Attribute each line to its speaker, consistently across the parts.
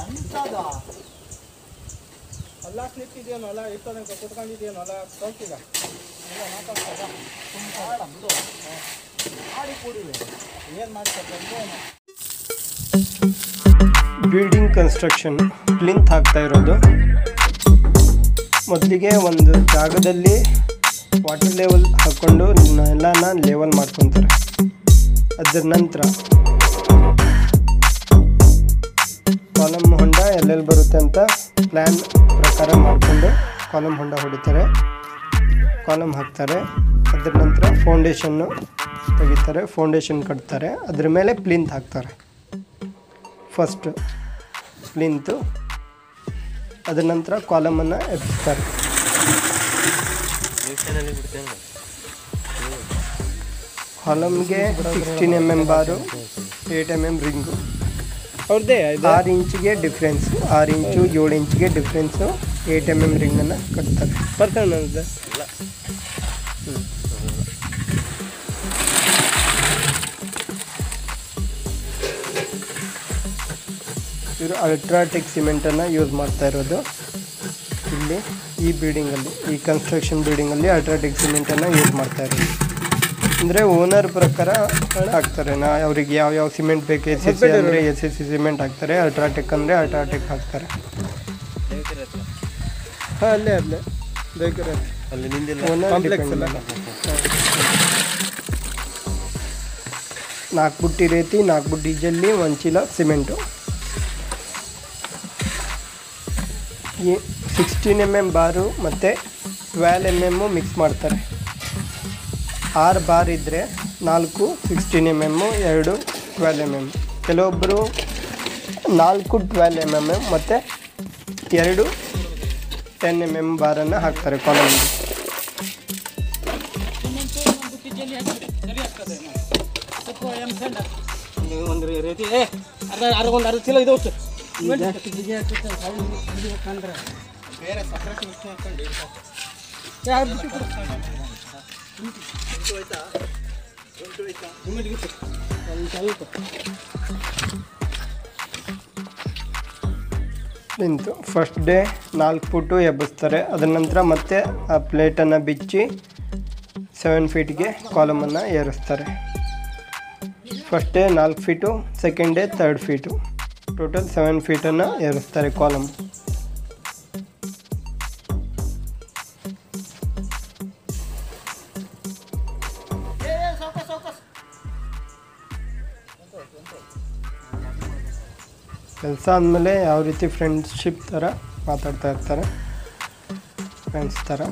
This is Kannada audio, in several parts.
Speaker 1: ಎಂತದ
Speaker 2: ಅಲ್ಲ ನಿಂತಿದ್ದೇನಲ್ಲ ಇಟ್ಟು ತನಕ ಕುತ್ಕೊಂಡಿದ್ದೇನಲ್ಲ ತೋರ್ಸಿಲ್ಲ
Speaker 1: ಇಲ್ಲ ಮಾತಾಡ್ತದ ಬೇಡ ಬಿಡು ಮಾಡಿ ಕೊಡಿವೆ ಏನು ಮಾಡ್ತಾರೆ ಏನು
Speaker 3: ಬಿಲ್ಡಿಂಗ್ ಕನ್ಸ್ಟ್ರಕ್ಷನ್ ಪ್ಲಿಂತ್ ಹಾಕ್ತಾ ಇರೋದು ಮೊದಲಿಗೆ ಒಂದು ಜಾಗದಲ್ಲಿ ವಾಟರ್ ಲೆವೆಲ್ ಹಾಕ್ಕೊಂಡು ಎಲ್ಲನ ಲೆವೆಲ್ ಮಾಡ್ಕೊತಾರೆ ಅದರ ನಂತರ ಕಾಲಮ್ ಹೊಂಡ ಎಲ್ಲೆಲ್ಲಿ ಬರುತ್ತೆ ಅಂತ ಪ್ಲ್ಯಾನ್ ಪ್ರಕಾರ ಮಾಡಿಕೊಂಡು ಕಾಲಮ್ ಹೊಂಡ ಹೊಡಿತಾರೆ ಕಾಲಮ್ ಹಾಕ್ತಾರೆ ಅದ್ರ ನಂತರ ಫೌಂಡೇಶನ್ನು ತೆಗಿತಾರೆ ಫೌಂಡೇಶನ್ ಕಟ್ತಾರೆ ಅದ್ರ ಮೇಲೆ ಪ್ಲಿಂತ್ ಹಾಕ್ತಾರೆ ಫಸ್ಟ್ ಪ್ಲಿಂತು ಅದರ ನಂತರ ಕಾಲಮನ್ನು ಎಬ್ಬಿಸ್ತಾರೆ ಕಾಲಮ್ಗೆ sixteen M M bar eight M M ring
Speaker 2: ಅವ್ರದ್ದೇ
Speaker 3: ಆರು ಇಂಚಿಗೆ ಡಿಫ್ರೆನ್ಸು ಆರು ಇಂಚು ಏಳು ಇಂಚಿಗೆ ಡಿಫ್ರೆನ್ಸು ಏಯ್ಟ್ ಎಮ್ ಎಮ್ ರಿಂಗನ್ನು ಕಟ್ತಾರೆ
Speaker 2: ಬರ್ತಾನೆ ನನ್ನದು
Speaker 3: ಇವರು ಅಲ್ಟ್ರಾಟೆಕ್ ಸಿಮೆಂಟನ್ನು ಯೂಸ್ ಮಾಡ್ತಾ ಇರೋದು ಇಲ್ಲಿ ಈ ಬಿಲ್ಡಿಂಗಲ್ಲಿ ಈ ಕನ್ಸ್ಟ್ರಕ್ಷನ್ ಬಿಲ್ಡಿಂಗಲ್ಲಿ ಅಲ್ಟ್ರಾಟೆಕ್ ಸಿಮೆಂಟನ್ನು ಯೂಸ್ ಮಾಡ್ತಾ ಇರೋದು ಅಂದರೆ ಓನರ್ ಪ್ರಕಾರ ಹಾಕ್ತಾರೆ ನಾ ಅವ್ರಿಗೆ ಯಾವ ಯಾವ ಸಿಮೆಂಟ್ ಬೇಕು ಎಸ್ ಎಸ್ ಸಿ ಅಂದರೆ ಎಸ್ ಎಸ್ ಸಿ ಸಿಮೆಂಟ್ ಹಾಕ್ತಾರೆ ಅಲ್ಟ್ರಾಟೆಕ್ ಅಂದರೆ ಅಲ್ಟ್ರಾಟೆಕ್ ಹಾಕ್ತಾರೆ
Speaker 2: ಹಾಂ ಅಲ್ಲೇ ಅಲ್ಲೇ ಬೇಕಿರೋ
Speaker 4: ಅಲ್ಲಿ ನಿಂದಿಲ್ಲ
Speaker 3: ಓನರ್
Speaker 2: ಕಾಂಪ್ಲೆಕ್ಸ್ ಅಲ್ಲ
Speaker 3: ನಾಲ್ಕು ಬುಟ್ಟಿ ರೇತಿ ನಾಲ್ಕು ಬುಟ್ಟಿ ಜಲ್ಲಿ ಒಂದು ಚೀಲ ಸಿಮೆಂಟು ಈ ಸಿಕ್ಸ್ಟೀನ್ ಎಮ್ ಎಮ್ ಬಾರು ಮತ್ತು ಟ್ವೆಲ್ ಎಮ್ ಎಮ್ಮು ಮಿಕ್ಸ್ ಮಾಡ್ತಾರೆ ಆರು ಬಾರ್ ಇದ್ದರೆ ನಾಲ್ಕು ಸಿಕ್ಸ್ಟೀನ್ ಎಮ್ ಎಮ್ಮು ಎರಡು ಟ್ವೆಲ್ ಎಮ್ ಎಮ್ ಕೆಲವೊಬ್ಬರು ನಾಲ್ಕು ಟ್ವೆಲ್ ಎಮ್ ಎಮ್ ಮತ್ತು ಎರಡು ಟೆನ್ ಎಮ್ ಎಮ್ ಬಾರನ್ನು ಹಾಕ್ತಾರೆ ಕಾಲಮ್ಗೆ
Speaker 2: ಒಂದು ರೀತಿ ಏ ಅರ್ಧ ಅರ್ಧ ಒಂದು ಅರ್ಧ ಚೀಲ ಇದು ಅಷ್ಟು ಬೇರೆ ಸಪ್ರೇಟ್ ಮಿಕ್ಸ್ ಮಾಡ್ಕೊಂಡು ಯಾರು ಬಿಟ್ಟು ಕೊಡು. ನಿಮ್ಮದಿಗೆ ಇತ್ತು. ಒಂದು ಸ್ವಲ್ಪ
Speaker 3: ನಿಂತು ಫಸ್ಟ್ ಡೇ ನಾಲ್ಕು ಫುಟು ಎಬ್ಬಿಸ್ತಾರೆ ಅದರ ನಂತರ ಮತ್ತೆ ಆ ಪ್ಲೇಟನ್ನು ಬಿಚ್ಚಿ ಸೆವೆನ್ ಫೀಟ್ಗೆ ಕಾಲಮನ್ನು ಏರಿಸ್ತಾರೆ ಫಸ್ಟ್ ಡೇ ನಾಲ್ಕು feet second day third feet total seven ಫೀಟನ್ನು ಏರಿಸ್ತಾರೆ ಕಾಲಮ್ ಕೆಲಸ ಆದಮೇಲೆ ಯಾವ ರೀತಿ ಫ್ರೆಂಡ್ಶಿಪ್ ಥರ ಮಾತಾಡ್ತಾ ಇರ್ತಾರೆ ಫ್ರೆಂಡ್ಸ್ ಥರ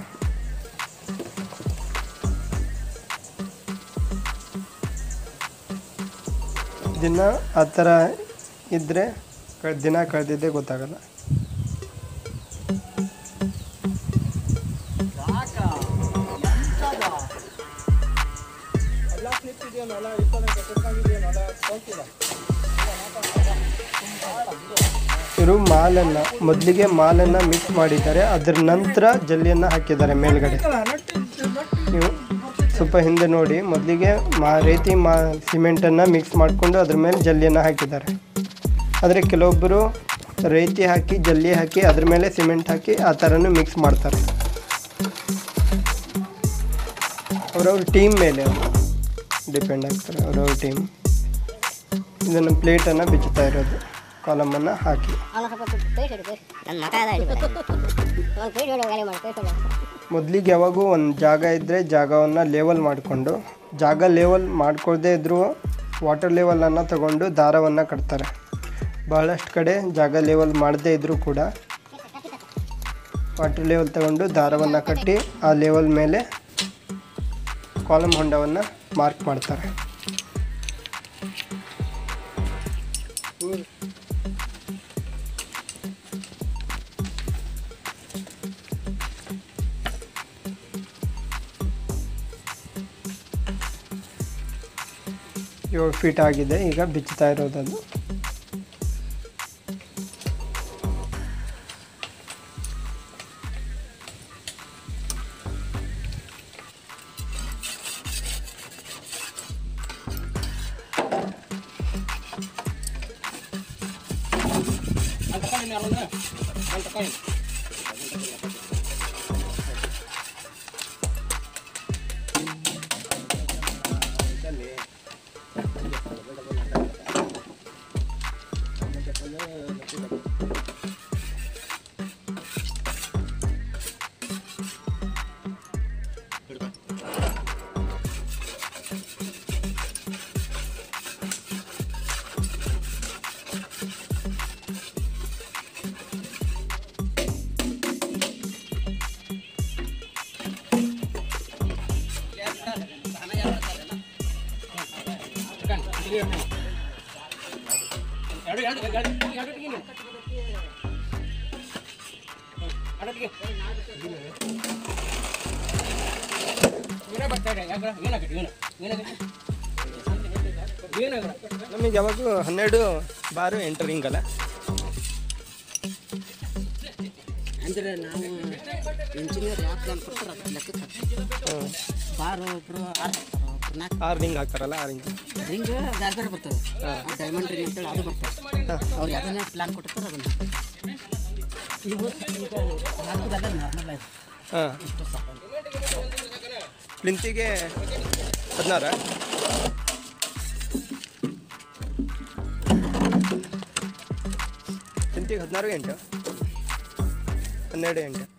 Speaker 3: ದಿನ ಆ ಥರ ಇದ್ದರೆ ದಿನ ಕಳೆದಿದ್ದೇ ಗೊತ್ತಾಗಲ್ಲ
Speaker 2: ಎಲ್ಲ ನಿಂತಿದ್ದೇನಲ್ಲ ಇಟ್ಟು ತನಕ ಕುತ್ಕೊಂಡಿದ್ದೇನಲ್ಲ ತೋರ್ಸಿಲ್ಲ
Speaker 3: ಇವರು ಮಾಲನ್ನು ಮೊದಲಿಗೆ ಮಾಲನ್ನು ಮಿಕ್ಸ್ ಮಾಡಿದ್ದಾರೆ ಅದರ ನಂತರ ಜಲ್ಲಿಯನ್ನು ಹಾಕಿದ್ದಾರೆ ಮೇಲ್ಗಡೆ ನೀವು ಸ್ವಲ್ಪ ಹಿಂದೆ ನೋಡಿ ಮೊದಲಿಗೆ ಮಾ ರೀತಿ ಮಾ ಸಿಮೆಂಟನ್ನು ಮಿಕ್ಸ್ ಮಾಡಿಕೊಂಡು ಅದ್ರ ಮೇಲೆ ಜಲ್ಲಿಯನ್ನು ಹಾಕಿದ್ದಾರೆ ಆದರೆ ಕೆಲವೊಬ್ಬರು ರೇತಿ ಹಾಕಿ ಜಲ್ಲಿ ಹಾಕಿ ಅದ್ರ ಮೇಲೆ ಸಿಮೆಂಟ್ ಹಾಕಿ ಆ ಥರನೂ ಮಿಕ್ಸ್ ಮಾಡ್ತಾರೆ ಅವರವ್ರ ಟೀಮ್ ಮೇಲೆ ಡಿಪೆಂಡ್ ಆಗ್ತಾರೆ ಅವರವ್ರ ಟೀಮ್ ಇದನ್ನು ಪ್ಲೇಟನ್ನು ಬಿಚ್ಚುತ್ತಾ ಇರೋದು ಕಾಲಮನ್ನು ಹಾಕಿ
Speaker 5: ಅವನ ಸ್ವಲ್ಪ ಪೇಸ್ಟ್ ಹಿಡಿದು ನನ್ನ ಮಕ ಅದ ಹಿಡಿದು ಒಂದು ಪೇಸ್ಟ್ ಹೊಡೋ ಗಾಳಿ ಮಾಡಿ ಪೇಸ್ಟ್ ಹೊಡೋ
Speaker 3: ಮೊದಲಿಗೆ ಯಾವಾಗೂ ಒಂದು ಜಾಗ ಇದ್ದರೆ ಜಾಗವನ್ನು ಲೇವಲ್ ಮಾಡಿಕೊಂಡು ಜಾಗ ಲೇವಲ್ ಮಾಡ್ಕೊಳ್ದೇ ಇದ್ದರೂ ವಾಟರ್ ಲೆವೆಲನ್ನು ತಗೊಂಡು ದಾರವನ್ನು ಕಟ್ತಾರೆ ಬಹಳಷ್ಟು ಕಡೆ ಜಾಗ ಲೇವಲ್ ಮಾಡದೇ ಇದ್ದರೂ ಕೂಡ ವಾಟರ್ ಲೆವೆಲ್ ತಗೊಂಡು ದಾರವನ್ನು ಕಟ್ಟಿ ಆ ಲೆವೆಲ್ ಮೇಲೆ ಕಾಲಮ್ ಹೊಂಡವನ್ನು ಮಾರ್ಕ್ ಮಾಡ್ತಾರೆ ಏಳು ಫೀಟ್ ಆಗಿದೆ ಈಗ ಬಿಚ್ಚುತ್ತಾ ಇರೋದದು
Speaker 2: ತಗೊಂಡಿನಿ ಅವ್ರನ್ನ ಅಲ್ಲಿ ತಗೊಂಡು ಎರಡು ಎರಡು ಎರಡು ಎರಡು ಟೀ ನೀನು. ಎರಡು ಟೀ. ಏನೇ ಬರ್ತಾ ಇದೆ? ಯಾಕೆ? ಏನಾಗತ್ತೆ? ಏನು? ಏನಾಗತ್ತೆ? ಏನಾಗತ್ತೆ?
Speaker 3: ನಮಗೆ ಯಾವಾಗಲೂ ಹನ್ನೆರಡು ಬಾರು ಎಂಟರಿಂಗ್ ಅಲ್ಲ
Speaker 1: ಅಂದ್ರೆ ನಾವು ಇಂಜಿನಿಯರ್ ಯಾವ ಪ್ಲಾನ್ ಕೊಡ್ತಾರೆ ಅದ್ರ ಲೆಕ್ಕಕ್ಕೆ ಹಾಕ್ತೀವಿ. ಬಾರು ಒಬ್ರು ಆರು ಹಾಕ್ತಾರೆ, ಒಬ್ರು ನಾಲ್ಕು
Speaker 3: ಆರು ರಿಂಗ್ ಹಾಕ್ತಾರಲ್ಲ ಆ ರಿಂಗ್
Speaker 1: ರಿಂಗ್ ಬೇರೆ ಬೇರೆ ಬರ್ತದೆ ಡೈಮಂಡ್ ರಿಂಗ್ ಅಂತೇಳಿ ಅದು ಬರ್ತದೆ ಅವ್ರು ಯಾವ್ದನ್ನ ಪ್ಲಾನ್ ಕೊಟ್ಟಿರ್ತಾರೆ ಅದನ್ನ ಇವು ಈಗ ಹಾಕೋದಾದ್ರೆ ನಾರ್ಮಲ್ ಆಯ್ತು
Speaker 3: ಹಾಂ
Speaker 1: ಇಷ್ಟು ಸಾಕು
Speaker 3: ಪ್ಲಿಂತಿಗೆ ಹದಿನಾರ ಪ್ಲಿಂತಿಗೆ ಹದಿನಾರು ಎಂಟು ಹನ್ನೆರಡು ಎಂಟು